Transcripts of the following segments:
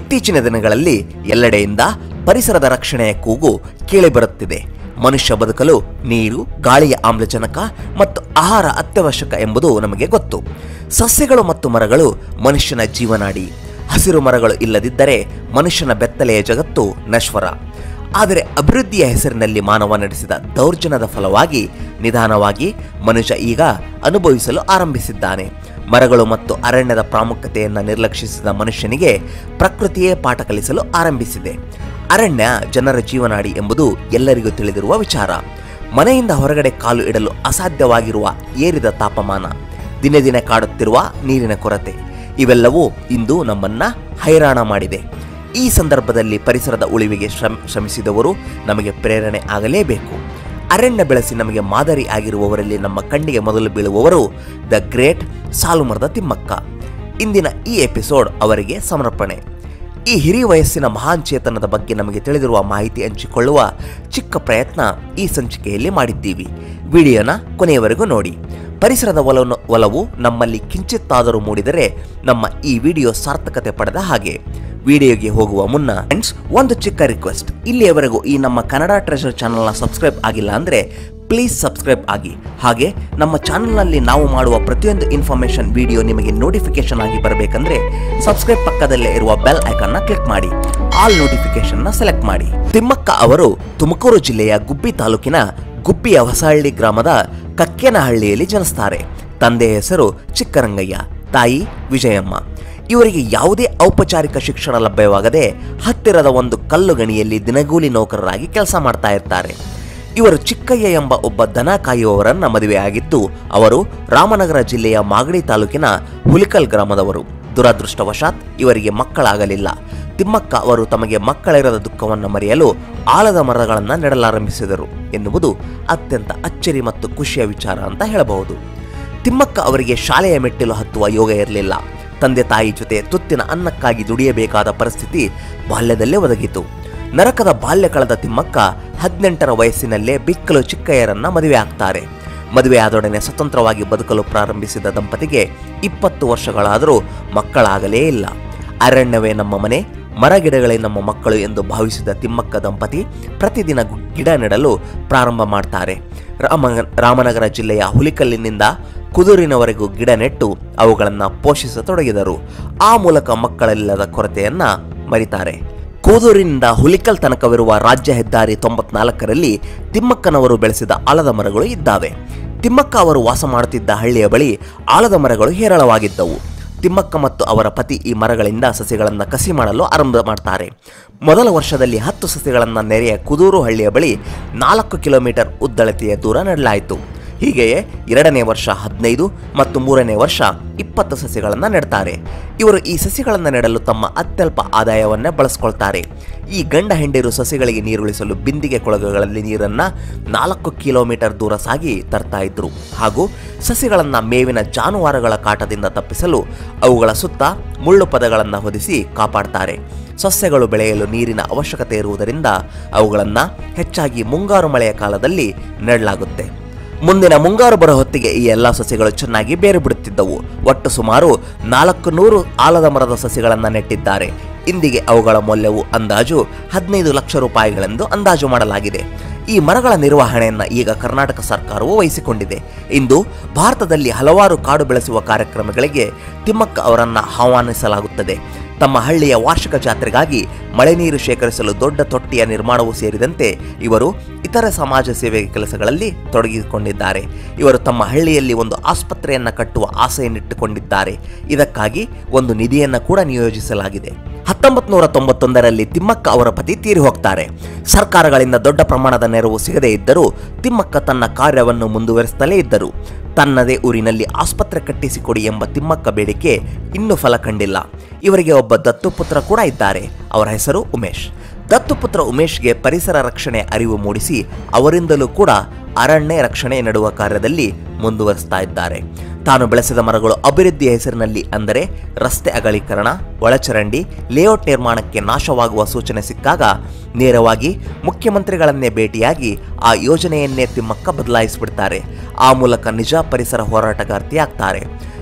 ಇತ್ತೀಚಿನ ದಿನಗಳಲ್ಲಿ ಎಲ್ಲೆಡೆಯಿಂದ ಪರಿಸರದ ರಕ್ಷಣೆಯ ಕೂಗು ಕೇಳಿಬರುತ್ತಿದೆ ಮನುಷ್ಯ ಬದುಕಲು ನೀರು ಗಾಳಿಯ ಆಮ್ಲಜನಕ ಮತ್ತು ಆಹಾರ ಅತ್ಯವಶ್ಯಕ ಎಂಬುದು ನಮಗೆ ಗೊತ್ತು ಸಸ್ಯಗಳು ಮತ್ತು ಮರಗಳು ಮನುಷ್ಯನ ಜೀವನಾಡಿ ಹಸಿರು ಮರಗಳು ಇಲ್ಲದಿದ್ದರೆ ಮನುಷ್ಯನ ಬೆತ್ತಲೆಯ ಜಗತ್ತು ನಶ್ವರ ಆದರೆ ಅಭಿವೃದ್ಧಿಯ ಹೆಸರಿನಲ್ಲಿ ಮಾನವ ನಡೆಸಿದ ದೌರ್ಜನ್ಯದ ಫಲವಾಗಿ ನಿಧಾನವಾಗಿ ಮನುಷ್ಯ ಈಗ ಅನುಭವಿಸಲು ಆರಂಭಿಸಿದ್ದಾನೆ ಮರಗಳು ಮತ್ತು ಅರಣ್ಯದ ಪ್ರಾಮುಖ್ಯತೆಯನ್ನು ನಿರ್ಲಕ್ಷಿಸಿದ ಮನುಷ್ಯನಿಗೆ ಪ್ರಕೃತಿಯೇ ಪಾಠ ಕಲಿಸಲು ಆರಂಭಿಸಿದೆ ಅರಣ್ಯ ಜನರ ಜೀವನಾಡಿ ಎಂಬುದು ಎಲ್ಲರಿಗೂ ತಿಳಿದಿರುವ ವಿಚಾರ ಮನೆಯಿಂದ ಹೊರಗಡೆ ಕಾಲು ಇಡಲು ಅಸಾಧ್ಯವಾಗಿರುವ ಏರಿದ ತಾಪಮಾನ ದಿನೇ ದಿನೇ ಕಾಡುತ್ತಿರುವ ನೀರಿನ ಕೊರತೆ ಇವೆಲ್ಲವೂ ಇಂದು ನಮ್ಮನ್ನ ಹೈರಾಣ ಮಾಡಿದೆ ಈ ಸಂದರ್ಭದಲ್ಲಿ ಪರಿಸರದ ಉಳಿವಿಗೆ ಶ್ರಮ ಶ್ರಮಿಸಿದವರು ನಮಗೆ ಪ್ರೇರಣೆ ಆಗಲೇಬೇಕು ಅರಣ್ಯ ಬೆಳೆಸಿ ನಮಗೆ ಮಾದರಿ ಆಗಿರುವವರಲ್ಲಿ ನಮ್ಮ ಕಣ್ಣಿಗೆ ಮೊದಲು ಬೀಳುವವರು ದ ಗ್ರೇಟ್ ಸಾಲುಮರದ ತಿಮ್ಮಕ್ಕ ಇಂದಿನ ಈ ಎಪಿಸೋಡ್ ಅವರಿಗೆ ಸಮರ್ಪಣೆ ಈ ಹಿರಿಯ ವಯಸ್ಸಿನ ಮಹಾನ್ ಚೇತನದ ಬಗ್ಗೆ ನಮಗೆ ತಿಳಿದಿರುವ ಮಾಹಿತಿ ಹಂಚಿಕೊಳ್ಳುವ ಚಿಕ್ಕ ಪ್ರಯತ್ನ ಈ ಸಂಚಿಕೆಯಲ್ಲಿ ಮಾಡಿದ್ದೀವಿ ವಿಡಿಯೋನ ಕೊನೆಯವರೆಗೂ ನೋಡಿ ಪರಿಸರದ ಒಲವನ್ನು ಒಲವು ನಮ್ಮಲ್ಲಿ ಕಿಂಚಿತ್ತಾದರೂ ಮೂಡಿದರೆ ನಮ್ಮ ಈ ವಿಡಿಯೋ ಸಾರ್ಥಕತೆ ಪಡೆದ ಹಾಗೆ ವಿಡಿಯೋಗೆ ಹೋಗುವ ಮುನ್ನ ಫ್ರೆಂಡ್ಸ್ ಒಂದು ಚಿಕ್ಕ ರಿಕ್ವೆಸ್ಟ್ ಇಲ್ಲಿಯವರೆಗೂ ಈ ನಮ್ಮ ಕನ್ನಡ ಟ್ರೆಷರ್ ಚಾನಲ್ನ ಸಬ್ಸ್ಕ್ರೈಬ್ ಆಗಿಲ್ಲ ಅಂದರೆ ಪ್ಲೀಸ್ ಸಬ್ಸ್ಕ್ರೈಬ್ ಆಗಿ ಹಾಗೆ ನಮ್ಮ ಚಾನಲ್ನಲ್ಲಿ ನಾವು ಮಾಡುವ ಪ್ರತಿಯೊಂದು ಇನ್ಫಾರ್ಮೇಷನ್ ವಿಡಿಯೋ ನಿಮಗೆ ನೋಟಿಫಿಕೇಶನ್ ಆಗಿ ಬರಬೇಕಂದ್ರೆ ಸಬ್ಸ್ಕ್ರೈಬ್ ಪಕ್ಕದಲ್ಲೇ ಇರುವ ಬೆಲ್ ಐಕಾನ್ನ ಕ್ಲಿಕ್ ಮಾಡಿ ಆಲ್ ನೋಟಿಫಿಕೇಶನ್ನ ಸೆಲೆಕ್ಟ್ ಮಾಡಿ ತಿಮ್ಮಕ್ಕ ಅವರು ತುಮಕೂರು ಜಿಲ್ಲೆಯ ಗುಬ್ಬಿ ತಾಲೂಕಿನ ಗುಬ್ಬಿಯ ಹೊಸಹಳ್ಳಿ ಗ್ರಾಮದ ಕಕ್ಕೇನಹಳ್ಳಿಯಲ್ಲಿ ಜನಿಸ್ತಾರೆ ತಂದೆಯ ಹೆಸರು ಚಿಕ್ಕರಂಗಯ್ಯ ತಾಯಿ ವಿಜಯಮ್ಮ ಇವರಿಗೆ ಯಾವುದೇ ಔಪಚಾರಿಕ ಶಿಕ್ಷಣ ಲಭ್ಯವಾಗದೆ ಹತ್ತಿರದ ಒಂದು ಕಲ್ಲು ಗಣಿಯಲ್ಲಿ ದಿನಗೂಲಿ ನೌಕರರಾಗಿ ಕೆಲಸ ಮಾಡ್ತಾ ಇರ್ತಾರೆ ಇವರು ಚಿಕ್ಕಯ್ಯ ಎಂಬ ಒಬ್ಬ ದನ ಕಾಯುವವರನ್ನ ಮದುವೆಯಾಗಿದ್ದು ಅವರು ರಾಮನಗರ ಜಿಲ್ಲೆಯ ಮಾಗಡಿ ತಾಲೂಕಿನ ಹುಲಿಕಲ್ ಗ್ರಾಮದವರು ದುರದೃಷ್ಟವಶಾತ್ ಇವರಿಗೆ ಮಕ್ಕಳಾಗಲಿಲ್ಲ ತಿಮ್ಮಕ್ಕ ಅವರು ತಮಗೆ ಮಕ್ಕಳಿರದ ದುಃಖವನ್ನು ಮರೆಯಲು ಆಲದ ಮರಗಳನ್ನು ನೆಡಲಾರಂಭಿಸಿದರು ಎನ್ನುವುದು ಅತ್ಯಂತ ಅಚ್ಚರಿ ಮತ್ತು ಖುಷಿಯ ವಿಚಾರ ಅಂತ ಹೇಳಬಹುದು ತಿಮ್ಮಕ್ಕ ಅವರಿಗೆ ಶಾಲೆಯ ಮೆಟ್ಟಿಲು ಹತ್ತುವ ಯೋಗ ಇರಲಿಲ್ಲ ತಂದೆ ತಾಯಿ ಜೊತೆ ತುತ್ತಿನ ಅನ್ನಕ್ಕಾಗಿ ದುಡಿಯಬೇಕಾದ ಪರಿಸ್ಥಿತಿ ಬಾಲ್ಯದಲ್ಲೇ ಒದಗಿತು ನರಕದ ಬಾಲ್ಯ ಕಳೆದ ತಿಮ್ಮಕ್ಕ ಹದಿನೆಂಟರ ವಯಸ್ಸಿನಲ್ಲೇ ಬಿಕ್ಕಲು ಚಿಕ್ಕಯ್ಯರನ್ನ ಮದುವೆ ಆಗ್ತಾರೆ ಮದುವೆಯಾದೊಡನೆ ಸ್ವತಂತ್ರವಾಗಿ ಬದುಕಲು ಪ್ರಾರಂಭಿಸಿದ ದಂಪತಿಗೆ ಇಪ್ಪತ್ತು ವರ್ಷಗಳಾದರೂ ಮಕ್ಕಳಾಗಲೇ ಇಲ್ಲ ಅರಣ್ಯವೇ ನಮ್ಮ ಮನೆ ಮರಗಿಡಗಳೇ ನಮ್ಮ ಮಕ್ಕಳು ಎಂದು ಭಾವಿಸಿದ ತಿಮ್ಮಕ್ಕ ದಂಪತಿ ಪ್ರತಿದಿನ ಗು- ಗಿಡ ನೆಡಲು ಪ್ರಾರಂಭ ಮಾಡ್ತಾರೆ ರಾಮ ರಾಮನಗರ ಜಿಲ್ಲೆಯ ಹುಲಿಕಲ್ಲಿನಿಂದ ಕುದುರಿನವರೆಗೂ ಗಿಡ ನೆಟ್ಟು ಅವುಗಳನ್ನು ಪೋಷಿಸತೊಡಗಿದರು ಆ ಮೂಲಕ ಮಕ್ಕಳಿಲ್ಲದ ಕೊರತೆಯನ್ನ ಮರಿತಾರೆ ಕೂದೂರಿನಿಂದ ಹುಲಿಕಲ್ ತನಕವಿರುವ ರಾಜ್ಯ ಹೆದ್ದಾರಿ ತೊಂಬತ್ನಾಲ್ಕರಲ್ಲಿ ತಿಮ್ಮಕ್ಕನವರು ಬೆಳೆಸಿದ ಆಲದ ಮರಗಳು ಇದ್ದಾವೆ ತಿಮ್ಮಕ್ಕ ಅವರು ವಾಸ ಮಾಡುತ್ತಿದ್ದ ಹಳ್ಳಿಯ ಬಳಿ ಆಲದ ಮರಗಳು ಹೇರಳವಾಗಿದ್ದವು ತಿಮ್ಮಕ್ಕ ಮತ್ತು ಅವರ ಪತಿ ಈ ಮರಗಳಿಂದ ಸಸಿಗಳನ್ನು ಕಸಿ ಮಾಡಲು ಆರಂಭ ಮಾಡ್ತಾರೆ ಮೊದಲ ವರ್ಷದಲ್ಲಿ ಹತ್ತು ಸಸಿಗಳನ್ನು ನೆರೆಯ ಕುದೂರು ಹಳ್ಳಿಯ ಬಳಿ ನಾಲ್ಕು ಕಿಲೋಮೀಟರ್ ಉದ್ದಳತೆಯ ದೂರ ನೆಡಲಾಯಿತು ಹೀಗೆಯೇ ಎರಡನೇ ವರ್ಷ ಹದಿನೈದು ಮತ್ತು ಮೂರನೇ ವರ್ಷ ಇಪ್ಪತ್ತು ಸಸಿಗಳನ್ನು ನೆಡ್ತಾರೆ ಇವರು ಈ ಸಸಿಗಳನ್ನು ನೆಡಲು ತಮ್ಮ ಅತ್ಯಲ್ಪ ಆದಾಯವನ್ನೇ ಬಳಸ್ಕೊಳ್ತಾರೆ ಈ ಗಂಡ ಹೆಂಡಿರು ಸಸಿಗಳಿಗೆ ನೀರುಳಿಸಲು ಬಿಂದಿಗೆ ಕೊಳಗಗಳಲ್ಲಿ ನೀರನ್ನ ನಾಲ್ಕು ಕಿಲೋಮೀಟರ್ ದೂರ ಸಾಗಿ ತರ್ತಾ ಇದ್ರು ಹಾಗೂ ಸಸಿಗಳನ್ನು ಮೇವಿನ ಜಾನುವಾರುಗಳ ಕಾಟದಿಂದ ತಪ್ಪಿಸಲು ಅವುಗಳ ಸುತ್ತ ಮುಳ್ಳು ಪದಗಳನ್ನು ಹೊದಿಸಿ ಕಾಪಾಡ್ತಾರೆ ಸಸ್ಯಗಳು ಬೆಳೆಯಲು ನೀರಿನ ಅವಶ್ಯಕತೆ ಇರುವುದರಿಂದ ಅವುಗಳನ್ನು ಹೆಚ್ಚಾಗಿ ಮುಂಗಾರು ಮಳೆಯ ಕಾಲದಲ್ಲಿ ನೆಡಲಾಗುತ್ತೆ ಮುಂದಿನ ಮುಂಗಾರು ಬರೋ ಹೊತ್ತಿಗೆ ಈ ಎಲ್ಲ ಸಸಿಗಳು ಚೆನ್ನಾಗಿ ಬೇರು ಬಿಡುತ್ತಿದ್ದವು ಒಟ್ಟು ಸುಮಾರು ನಾಲ್ಕು ನೂರು ಆಲದ ಮರದ ಸಸಿಗಳನ್ನು ನೆಟ್ಟಿದ್ದಾರೆ ಇಂದಿಗೆ ಅವುಗಳ ಮೌಲ್ಯವು ಅಂದಾಜು ಹದಿನೈದು ಲಕ್ಷ ರೂಪಾಯಿಗಳೆಂದು ಅಂದಾಜು ಮಾಡಲಾಗಿದೆ ಈ ಮರಗಳ ನಿರ್ವಹಣೆಯನ್ನು ಈಗ ಕರ್ನಾಟಕ ಸರ್ಕಾರವು ವಹಿಸಿಕೊಂಡಿದೆ ಇಂದು ಭಾರತದಲ್ಲಿ ಹಲವಾರು ಕಾಡು ಬೆಳೆಸುವ ಕಾರ್ಯಕ್ರಮಗಳಿಗೆ ತಿಮ್ಮಕ್ಕ ಅವರನ್ನು ಆಹ್ವಾನಿಸಲಾಗುತ್ತದೆ ತಮ್ಮ ಹಳ್ಳಿಯ ವಾರ್ಷಿಕ ಜಾತ್ರೆಗಾಗಿ ಮಳೆ ನೀರು ಶೇಖರಿಸಲು ದೊಡ್ಡ ತೊಟ್ಟಿಯ ನಿರ್ಮಾಣವೂ ಸೇರಿದಂತೆ ಇವರು ಇತರ ಸಮಾಜ ಸೇವೆ ಕೆಲಸಗಳಲ್ಲಿ ತೊಡಗಿಕೊಂಡಿದ್ದಾರೆ ಇವರು ತಮ್ಮ ಹಳ್ಳಿಯಲ್ಲಿ ಒಂದು ಆಸ್ಪತ್ರೆಯನ್ನು ಕಟ್ಟುವ ಆಸೆಯನ್ನಿಟ್ಟುಕೊಂಡಿದ್ದಾರೆ ಇದಕ್ಕಾಗಿ ಒಂದು ನಿಧಿಯನ್ನು ಕೂಡ ನಿಯೋಜಿಸಲಾಗಿದೆ ಹತ್ತೊಂಬತ್ತು ನೂರ ತೊಂಬತ್ತೊಂದರಲ್ಲಿ ತಿಮ್ಮಕ್ಕ ಅವರ ಪತಿ ತೀರಿ ಹೋಗ್ತಾರೆ ಸರ್ಕಾರಗಳಿಂದ ದೊಡ್ಡ ಪ್ರಮಾಣದ ನೆರವು ಸಿಗದೇ ಇದ್ದರೂ ತಿಮ್ಮಕ್ಕ ತನ್ನ ಕಾರ್ಯವನ್ನು ಮುಂದುವರಿಸುತ್ತಲೇ ಇದ್ದರು ತನ್ನದೇ ಊರಿನಲ್ಲಿ ಆಸ್ಪತ್ರೆ ಕಟ್ಟಿಸಿಕೊಡಿ ಎಂಬ ತಿಮ್ಮಕ್ಕ ಬೇಡಿಕೆ ಇನ್ನೂ ಫಲ ಕಂಡಿಲ್ಲ ಇವರಿಗೆ ಒಬ್ಬ ದತ್ತುಪುತ್ರ ಕೂಡ ಇದ್ದಾರೆ ಅವರ ಹೆಸರು ಉಮೇಶ್ ದತ್ತುಪುತ್ರ ಉಮೇಶ್ಗೆ ಪರಿಸರ ರಕ್ಷಣೆ ಅರಿವು ಮೂಡಿಸಿ ಅವರಿಂದಲೂ ಕೂಡ ಅರಣ್ಯ ರಕ್ಷಣೆ ನೆಡುವ ಕಾರ್ಯದಲ್ಲಿ ಮುಂದುವರಿಸ್ತಾ ಇದ್ದಾರೆ ತಾನು ಬೆಳೆಸಿದ ಮರಗಳು ಅಭಿವೃದ್ಧಿಯ ಹೆಸರಿನಲ್ಲಿ ಅಂದರೆ ರಸ್ತೆ ಅಗಲೀಕರಣ ಒಳಚರಂಡಿ ಲೇಔಟ್ ನಿರ್ಮಾಣಕ್ಕೆ ನಾಶವಾಗುವ ಸೂಚನೆ ಸಿಕ್ಕಾಗ ನೇರವಾಗಿ ಮುಖ್ಯಮಂತ್ರಿಗಳನ್ನೇ ಭೇಟಿಯಾಗಿ ಆ ಯೋಜನೆಯನ್ನೇ ತಿಮ್ಮಕ್ಕ ಬದಲಾಯಿಸಿಬಿಡ್ತಾರೆ ಆ ಮೂಲಕ ನಿಜ ಪರಿಸರ ಹೋರಾಟಗಾರ್ತಿ ಆಗ್ತಾರೆ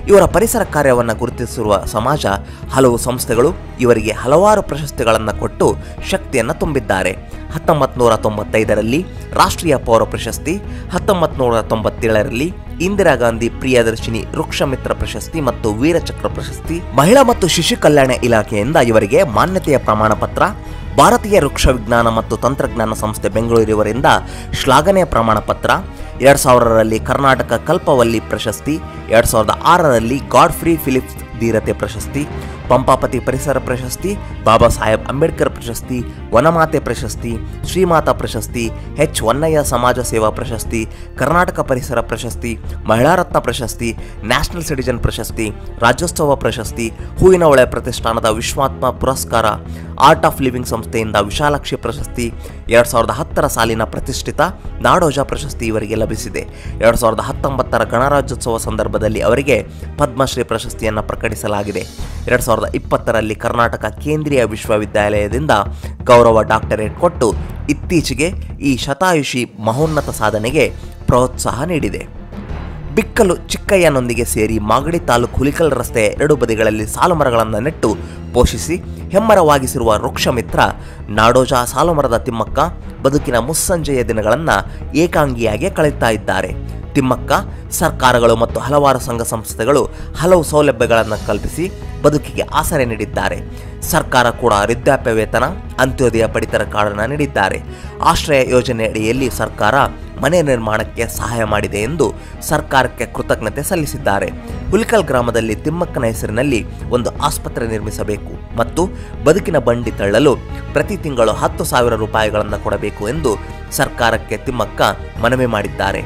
ಇವರ ಪರಿಸರ ಕಾರ್ಯವನ್ನು ಗುರುತಿಸಿರುವ ಸಮಾಜ ಹಲವು ಸಂಸ್ಥೆಗಳು ಇವರಿಗೆ ಹಲವಾರು ಪ್ರಶಸ್ತಿಗಳನ್ನು ಕೊಟ್ಟು ಶಕ್ತಿಯನ್ನು ತುಂಬಿದ್ದಾರೆ ಹತ್ತೊಂಬತ್ತು ನೂರ ತೊಂಬತ್ತೈದರಲ್ಲಿ ರಾಷ್ಟ್ರೀಯ ಪೌರ ಪ್ರಶಸ್ತಿ ಹತ್ತೊಂಬತ್ತು ನೂರ ತೊಂಬತ್ತೇಳರಲ್ಲಿ ಇಂದಿರಾ ಗಾಂಧಿ ಪ್ರಿಯದರ್ಶಿನಿ ವೃಕ್ಷಮಿತ್ರ ಪ್ರಶಸ್ತಿ ಮತ್ತು ವೀರಚಕ್ರ ಪ್ರಶಸ್ತಿ ಮಹಿಳಾ ಮತ್ತು ಶಿಶು ಕಲ್ಯಾಣ ಇಲಾಖೆಯಿಂದ ಇವರಿಗೆ ಮಾನ್ಯತೆಯ ಪ್ರಮಾಣ ಪತ್ರ ಭಾರತೀಯ ವೃಕ್ಷ ವಿಜ್ಞಾನ ಮತ್ತು ತಂತ್ರಜ್ಞಾನ ಸಂಸ್ಥೆ ಬೆಂಗಳೂರಿವರಿಂದ ಶ್ಲಾಘನೆಯ ಪ್ರಮಾಣ ಪತ್ರ ಎರಡು ಸಾವಿರರಲ್ಲಿ ಕರ್ನಾಟಕ ಕಲ್ಪವಲ್ಲಿ ಪ್ರಶಸ್ತಿ ಎರಡು ಸಾವಿರದ ಆರರಲ್ಲಿ ಗಾಡ್ಫ್ರಿ ಫಿಲಿಪ್ಸ್ ಧೀರತೆ ಪ್ರಶಸ್ತಿ ಪಂಪಾಪತಿ ಪರಿಸರ ಪ್ರಶಸ್ತಿ ಬಾಬಾ ಸಾಹೇಬ್ ಅಂಬೇಡ್ಕರ್ ಪ್ರಶಸ್ತಿ ವನಮಾತೆ ಪ್ರಶಸ್ತಿ ಶ್ರೀಮಾತಾ ಪ್ರಶಸ್ತಿ ಎಚ್ ಹೊನ್ನಯ್ಯ ಸಮಾಜ ಸೇವಾ ಪ್ರಶಸ್ತಿ ಕರ್ನಾಟಕ ಪರಿಸರ ಪ್ರಶಸ್ತಿ ಮಹಿಳಾ ರತ್ನ ಪ್ರಶಸ್ತಿ ನ್ಯಾಷನಲ್ ಸಿಟಿಜನ್ ಪ್ರಶಸ್ತಿ ರಾಜ್ಯೋತ್ಸವ ಪ್ರಶಸ್ತಿ ಹೂವಿನ ಹೊಳೆ ಪ್ರತಿಷ್ಠಾನದ ವಿಶ್ವಾತ್ಮ ಪುರಸ್ಕಾರ ಆರ್ಟ್ ಆಫ್ ಲಿವಿಂಗ್ ಸಂಸ್ಥೆಯಿಂದ ವಿಶಾಲಾಕ್ಷಿ ಪ್ರಶಸ್ತಿ ಎರಡು ಸಾವಿರದ ಹತ್ತರ ಸಾಲಿನ ಪ್ರತಿಷ್ಠಿತ ನಾಡೋಜ ಪ್ರಶಸ್ತಿ ಇವರಿಗೆ ಲಭಿಸಿದೆ ಎರಡು ಸಾವಿರದ ಹತ್ತೊಂಬತ್ತರ ಗಣರಾಜ್ಯೋತ್ಸವ ಸಂದರ್ಭದಲ್ಲಿ ಅವರಿಗೆ ಪದ್ಮಶ್ರೀ ಪ್ರಶಸ್ತಿಯನ್ನು ಪ್ರಕಟಿಸಲಾಗಿದೆ ಎರಡು ಸಾವಿರದ ಇಪ್ಪತ್ತರಲ್ಲಿ ಕರ್ನಾಟಕ ಕೇಂದ್ರೀಯ ವಿಶ್ವವಿದ್ಯಾಲಯದಿಂದ ಗೌರವ ಡಾಕ್ಟರೇಟ್ ಕೊಟ್ಟು ಇತ್ತೀಚೆಗೆ ಈ ಶತಾಯುಷಿ ಮಹೋನ್ನತ ಸಾಧನೆಗೆ ಪ್ರೋತ್ಸಾಹ ನೀಡಿದೆ ಬಿಕ್ಕಲು ಚಿಕ್ಕಯ್ಯನೊಂದಿಗೆ ಸೇರಿ ಮಾಗಡಿ ತಾಲೂಕು ಹುಲಿಕಲ್ ರಸ್ತೆಯ ಎರಡು ಬದಿಗಳಲ್ಲಿ ಸಾಲು ಮರಗಳನ್ನು ನೆಟ್ಟು ಪೋಷಿಸಿ ಹೆಮ್ಮರವಾಗಿಸಿರುವ ವೃಕ್ಷಮಿತ್ರ ನಾಡೋಜ ಸಾಲುಮರದ ತಿಮ್ಮಕ್ಕ ಬದುಕಿನ ಮುಸ್ಸಂಜೆಯ ದಿನಗಳನ್ನು ಏಕಾಂಗಿಯಾಗಿ ಕಳೆಯುತ್ತಾ ಇದ್ದಾರೆ ತಿಮ್ಮಕ್ಕ ಸರ್ಕಾರಗಳು ಮತ್ತು ಹಲವಾರು ಸಂಘ ಸಂಸ್ಥೆಗಳು ಹಲವು ಸೌಲಭ್ಯಗಳನ್ನು ಕಲ್ಪಿಸಿ ಬದುಕಿಗೆ ಆಸರೆ ನೀಡಿದ್ದಾರೆ ಸರ್ಕಾರ ಕೂಡ ವೃದ್ಧಾಪ್ಯ ವೇತನ ಅಂತ್ಯೋದಯ ಪಡಿತರ ಕಾರ್ಡನ್ನು ನೀಡಿದ್ದಾರೆ ಆಶ್ರಯ ಯೋಜನೆ ಅಡಿಯಲ್ಲಿ ಸರ್ಕಾರ ಮನೆ ನಿರ್ಮಾಣಕ್ಕೆ ಸಹಾಯ ಮಾಡಿದೆ ಎಂದು ಸರ್ಕಾರಕ್ಕೆ ಕೃತಜ್ಞತೆ ಸಲ್ಲಿಸಿದ್ದಾರೆ ಹುಲಿಕಲ್ ಗ್ರಾಮದಲ್ಲಿ ತಿಮ್ಮಕ್ಕನ ಹೆಸರಿನಲ್ಲಿ ಒಂದು ಆಸ್ಪತ್ರೆ ನಿರ್ಮಿಸಬೇಕು ಮತ್ತು ಬದುಕಿನ ಬಂಡಿ ತಳ್ಳಲು ಪ್ರತಿ ತಿಂಗಳು ಹತ್ತು ಸಾವಿರ ರೂಪಾಯಿಗಳನ್ನು ಕೊಡಬೇಕು ಎಂದು ಸರ್ಕಾರಕ್ಕೆ ತಿಮ್ಮಕ್ಕ ಮನವಿ ಮಾಡಿದ್ದಾರೆ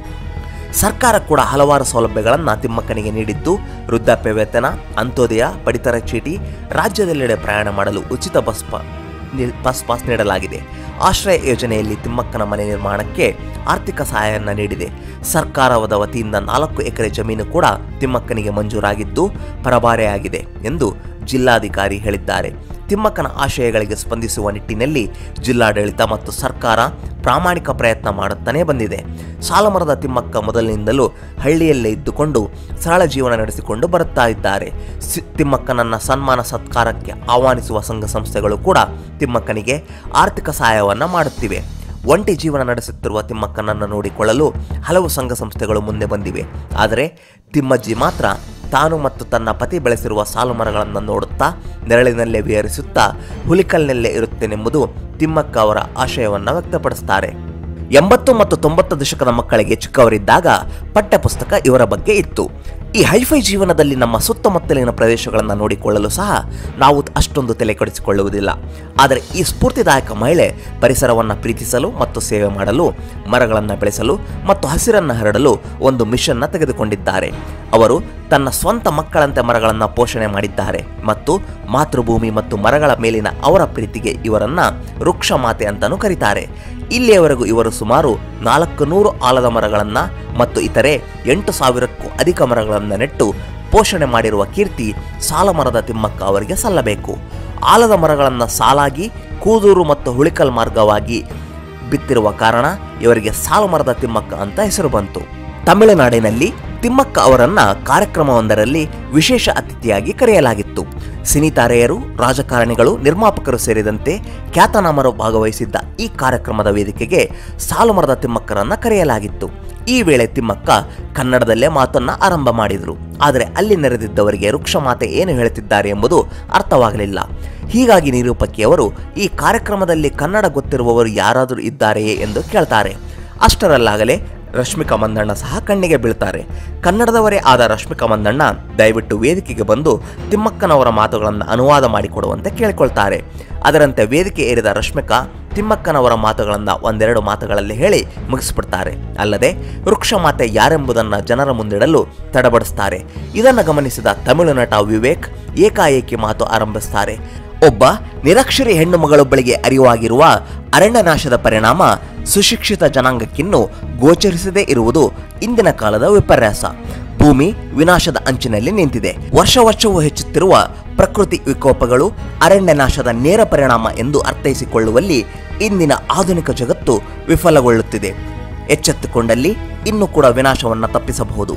ಸರ್ಕಾರ ಕೂಡ ಹಲವಾರು ಸೌಲಭ್ಯಗಳನ್ನು ತಿಮ್ಮಕ್ಕನಿಗೆ ನೀಡಿದ್ದು ವೃದ್ಧಾಪ್ಯ ವೇತನ ಅಂತ್ಯೋದಯ ಪಡಿತರ ಚೀಟಿ ರಾಜ್ಯದೆಲ್ಲೆಡೆ ಪ್ರಯಾಣ ಮಾಡಲು ಉಚಿತ ಬಸ್ ಪಾ ನಿ- ಬಸ್ ಪಾಸ್ ನೀಡಲಾಗಿದೆ ಆಶ್ರಯ ಯೋಜನೆಯಲ್ಲಿ ತಿಮ್ಮಕ್ಕನ ಮನೆ ನಿರ್ಮಾಣಕ್ಕೆ ಆರ್ಥಿಕ ಸಹಾಯವನ್ನು ನೀಡಿದೆ ಸರ್ಕಾರದ ವತಿಯಿಂದ ನಾಲ್ಕು ಎಕರೆ ಜಮೀನು ಕೂಡ ತಿಮ್ಮಕ್ಕನಿಗೆ ಮಂಜೂರಾಗಿದ್ದು ಪರಭಾರೆಯಾಗಿದೆ ಎಂದು ಜಿಲ್ಲಾಧಿಕಾರಿ ಹೇಳಿದ್ದಾರೆ ತಿಮ್ಮಕ್ಕನ ಆಶಯಗಳಿಗೆ ಸ್ಪಂದಿಸುವ ನಿಟ್ಟಿನಲ್ಲಿ ಜಿಲ್ಲಾಡಳಿತ ಮತ್ತು ಸರ್ಕಾರ ಪ್ರಾಮಾಣಿಕ ಪ್ರಯತ್ನ ಮಾಡುತ್ತಾನೇ ಬಂದಿದೆ ಸಾಲಮರದ ತಿಮ್ಮಕ್ಕ ಮೊದಲಿನಿಂದಲೂ ಹಳ್ಳಿಯಲ್ಲೇ ಇದ್ದುಕೊಂಡು ಸರಳ ಜೀವನ ನಡೆಸಿಕೊಂಡು ಬರುತ್ತಾ ಇದ್ದಾರೆ ಸಿ- ತಿಮ್ಮಕ್ಕನನ್ನ ಸನ್ಮಾನ ಸತ್ಕಾರಕ್ಕೆ ಆಹ್ವಾನಿಸುವ ಸಂಘ ಸಂಸ್ಥೆಗಳು ಕೂಡ ತಿಮ್ಮಕ್ಕನಿಗೆ ಆರ್ಥಿಕ ಸಹಾಯವನ್ನು ಮಾಡುತ್ತಿವೆ ಒಂಟಿ ಜೀವನ ನಡೆಸುತ್ತಿರುವ ತಿಮ್ಮಕ್ಕನನ್ನು ನೋಡಿಕೊಳ್ಳಲು ಹಲವು ಸಂಘ ಸಂಸ್ಥೆಗಳು ಮುಂದೆ ಬಂದಿವೆ ಆದರೆ ತಿಮ್ಮಜ್ಜಿ ಮಾತ್ರ ತಾನು ಮತ್ತು ತನ್ನ ಪತಿ ಬೆಳೆಸಿರುವ ಸಾಲು ಮರಗಳನ್ನು ನೋಡುತ್ತಾ ನೆರಳಿನಲ್ಲೇ ವಿಹರಿಸುತ್ತಾ ಹುಲಿಕಲ್ನಲ್ಲೇ ಇರುತ್ತೇನೆಂಬುದು ತಿಮ್ಮಕ್ಕ ಅವರ ಆಶಯವನ್ನು ವ್ಯಕ್ತಪಡಿಸುತ್ತಾರೆ ಎಂಬತ್ತು ಮತ್ತು ತೊಂಬತ್ತು ದಶಕದ ಮಕ್ಕಳಿಗೆ ಚಿಕ್ಕವರಿದ್ದಾಗ ಪಠ್ಯಪುಸ್ತಕ ಇವರ ಬಗ್ಗೆ ಇತ್ತು ಈ ಹೈಫೈ ಜೀವನದಲ್ಲಿ ನಮ್ಮ ಸುತ್ತಮುತ್ತಲಿನ ಪ್ರದೇಶಗಳನ್ನು ನೋಡಿಕೊಳ್ಳಲು ಸಹ ನಾವು ಅಷ್ಟೊಂದು ತಲೆ ಕೆಡಿಸಿಕೊಳ್ಳುವುದಿಲ್ಲ ಆದರೆ ಈ ಸ್ಫೂರ್ತಿದಾಯಕ ಮಹಿಳೆ ಪರಿಸರವನ್ನು ಪ್ರೀತಿಸಲು ಮತ್ತು ಸೇವೆ ಮಾಡಲು ಮರಗಳನ್ನು ಬೆಳೆಸಲು ಮತ್ತು ಹಸಿರನ್ನು ಹರಡಲು ಒಂದು ಮಿಷನ್ನ ತೆಗೆದುಕೊಂಡಿದ್ದಾರೆ ಅವರು ತನ್ನ ಸ್ವಂತ ಮಕ್ಕಳಂತೆ ಮರಗಳನ್ನು ಪೋಷಣೆ ಮಾಡಿದ್ದಾರೆ ಮತ್ತು ಮಾತೃಭೂಮಿ ಮತ್ತು ಮರಗಳ ಮೇಲಿನ ಅವರ ಪ್ರೀತಿಗೆ ಇವರನ್ನ ವೃಕ್ಷ ಮಾತೆ ಅಂತಲೂ ಕರೀತಾರೆ ಇಲ್ಲಿಯವರೆಗೂ ಇವರು ಸುಮಾರು ನಾಲ್ಕು ನೂರು ಆಲದ ಮರಗಳನ್ನು ಮತ್ತು ಇತರೆ ಎಂಟು ಸಾವಿರಕ್ಕೂ ಅಧಿಕ ಮರಗಳನ್ನು ನೆಟ್ಟು ಪೋಷಣೆ ಮಾಡಿರುವ ಕೀರ್ತಿ ಸಾಲಮರದ ತಿಮ್ಮಕ್ಕ ಅವರಿಗೆ ಸಲ್ಲಬೇಕು ಆಲದ ಮರಗಳನ್ನು ಸಾಲಾಗಿ ಕೂದೂರು ಮತ್ತು ಹುಳಿಕಲ್ ಮಾರ್ಗವಾಗಿ ಬಿತ್ತಿರುವ ಕಾರಣ ಇವರಿಗೆ ಸಾಲುಮರದ ತಿಮ್ಮಕ್ಕ ಅಂತ ಹೆಸರು ಬಂತು ತಮಿಳುನಾಡಿನಲ್ಲಿ ತಿಮ್ಮಕ್ಕ ಅವರನ್ನ ಕಾರ್ಯಕ್ರಮವೊಂದರಲ್ಲಿ ವಿಶೇಷ ಅತಿಥಿಯಾಗಿ ಕರೆಯಲಾಗಿತ್ತು ಸಿನಿ ತಾರೆಯರು ರಾಜಕಾರಣಿಗಳು ನಿರ್ಮಾಪಕರು ಸೇರಿದಂತೆ ಖ್ಯಾತನಾಮರು ಭಾಗವಹಿಸಿದ್ದ ಈ ಕಾರ್ಯಕ್ರಮದ ವೇದಿಕೆಗೆ ಸಾಲುಮರದ ತಿಮ್ಮಕ್ಕರನ್ನ ಕರೆಯಲಾಗಿತ್ತು ಈ ವೇಳೆ ತಿಮ್ಮಕ್ಕ ಕನ್ನಡದಲ್ಲೇ ಮಾತನ್ನ ಆರಂಭ ಮಾಡಿದರು ಆದರೆ ಅಲ್ಲಿ ನೆರೆದಿದ್ದವರಿಗೆ ವೃಕ್ಷಮಾತೆ ಏನು ಹೇಳುತ್ತಿದ್ದಾರೆ ಎಂಬುದು ಅರ್ಥವಾಗಲಿಲ್ಲ ಹೀಗಾಗಿ ನಿರೂಪಕಿಯವರು ಈ ಕಾರ್ಯಕ್ರಮದಲ್ಲಿ ಕನ್ನಡ ಗೊತ್ತಿರುವವರು ಯಾರಾದರೂ ಇದ್ದಾರೆಯೇ ಎಂದು ಕೇಳ್ತಾರೆ ಅಷ್ಟರಲ್ಲಾಗಲೇ ರಶ್ಮಿಕಾ ಮಂದಣ್ಣ ಸಹ ಕಣ್ಣಿಗೆ ಬೀಳ್ತಾರೆ ಕನ್ನಡದವರೇ ಆದ ರಶ್ಮಿಕಾ ಮಂದಣ್ಣ ದಯವಿಟ್ಟು ವೇದಿಕೆಗೆ ಬಂದು ತಿಮ್ಮಕ್ಕನವರ ಮಾತುಗಳನ್ನು ಅನುವಾದ ಮಾಡಿಕೊಡುವಂತೆ ಕೇಳಿಕೊಳ್ತಾರೆ ಅದರಂತೆ ವೇದಿಕೆ ಏರಿದ ರಶ್ಮಿಕಾ ತಿಮ್ಮಕ್ಕನವರ ಮಾತುಗಳನ್ನು ಒಂದೆರಡು ಮಾತುಗಳಲ್ಲಿ ಹೇಳಿ ಮುಗಿಸ್ಬಿಡ್ತಾರೆ ಅಲ್ಲದೆ ವೃಕ್ಷ ಮಾತೆ ಯಾರೆಂಬುದನ್ನು ಜನರ ಮುಂದಿಡಲು ತಡಬಡಿಸ್ತಾರೆ ಇದನ್ನು ಗಮನಿಸಿದ ತಮಿಳು ನಟ ವಿವೇಕ್ ಏಕಾಏಕಿ ಮಾತು ಆರಂಭಿಸ್ತಾರೆ ಒಬ್ಬ ನಿರಕ್ಷರಿ ಹೆಣ್ಣು ಮಗಳೊಬ್ಬಳಿಗೆ ಅರಿವಾಗಿರುವ ಅರಣ್ಯನಾಶದ ಪರಿಣಾಮ ಸುಶಿಕ್ಷಿತ ಜನಾಂಗಕ್ಕಿನ್ನೂ ಗೋಚರಿಸದೇ ಇರುವುದು ಇಂದಿನ ಕಾಲದ ವಿಪರ್ಯಾಸ ಭೂಮಿ ವಿನಾಶದ ಅಂಚಿನಲ್ಲಿ ನಿಂತಿದೆ ವರ್ಷ ವರ್ಷವೂ ಹೆಚ್ಚುತ್ತಿರುವ ಪ್ರಕೃತಿ ವಿಕೋಪಗಳು ಅರಣ್ಯನಾಶದ ನೇರ ಪರಿಣಾಮ ಎಂದು ಅರ್ಥೈಸಿಕೊಳ್ಳುವಲ್ಲಿ ಇಂದಿನ ಆಧುನಿಕ ಜಗತ್ತು ವಿಫಲಗೊಳ್ಳುತ್ತಿದೆ ಎಚ್ಚೆತ್ತುಕೊಂಡಲ್ಲಿ ಇನ್ನೂ ಕೂಡ ವಿನಾಶವನ್ನು ತಪ್ಪಿಸಬಹುದು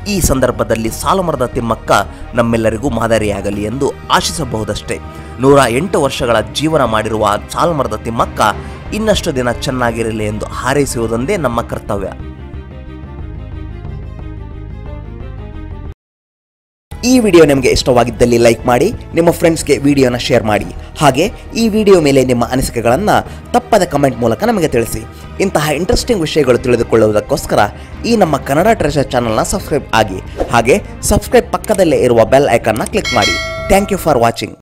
ಈ ಸಂದರ್ಭದಲ್ಲಿ ಸಾಲುಮರದ ತಿಮ್ಮಕ್ಕ ನಮ್ಮೆಲ್ಲರಿಗೂ ಮಾದರಿಯಾಗಲಿ ಎಂದು ಆಶಿಸಬಹುದಷ್ಟೇ ನೂರ ಎಂಟು ವರ್ಷಗಳ ಜೀವನ ಮಾಡಿರುವ ಸಾಲುಮರದ ತಿಮ್ಮಕ್ಕ ಇನ್ನಷ್ಟು ದಿನ ಚೆನ್ನಾಗಿರಲಿ ಎಂದು ಹಾರೈಸುವುದೊಂದೇ ನಮ್ಮ ಕರ್ತವ್ಯ ಈ ವಿಡಿಯೋ ನಿಮಗೆ ಇಷ್ಟವಾಗಿದ್ದಲ್ಲಿ ಲೈಕ್ ಮಾಡಿ ನಿಮ್ಮ ಫ್ರೆಂಡ್ಸ್ಗೆ ವಿಡಿಯೋನ ಶೇರ್ ಮಾಡಿ ಹಾಗೆ ಈ ವಿಡಿಯೋ ಮೇಲೆ ನಿಮ್ಮ ಅನಿಸಿಕೆಗಳನ್ನು ತಪ್ಪದ ಕಮೆಂಟ್ ಮೂಲಕ ನಮಗೆ ತಿಳಿಸಿ ಇಂತಹ ಇಂಟ್ರೆಸ್ಟಿಂಗ್ ವಿಷಯಗಳು ತಿಳಿದುಕೊಳ್ಳುವುದಕ್ಕೋಸ್ಕರ ಈ ನಮ್ಮ ಕನ್ನಡ ಟ್ರೆಷರ್ ಚಾನಲ್ನ ಸಬ್ಸ್ಕ್ರೈಬ್ ಆಗಿ ಹಾಗೆ ಸಬ್ಸ್ಕ್ರೈಬ್ ಪಕ್ಕದಲ್ಲೇ ಇರುವ ಬೆಲ್ ಐಕನ್ನ ಕ್ಲಿಕ್ ಮಾಡಿ ಥ್ಯಾಂಕ್ ಯು ಫಾರ್ ವಾಚಿಂಗ್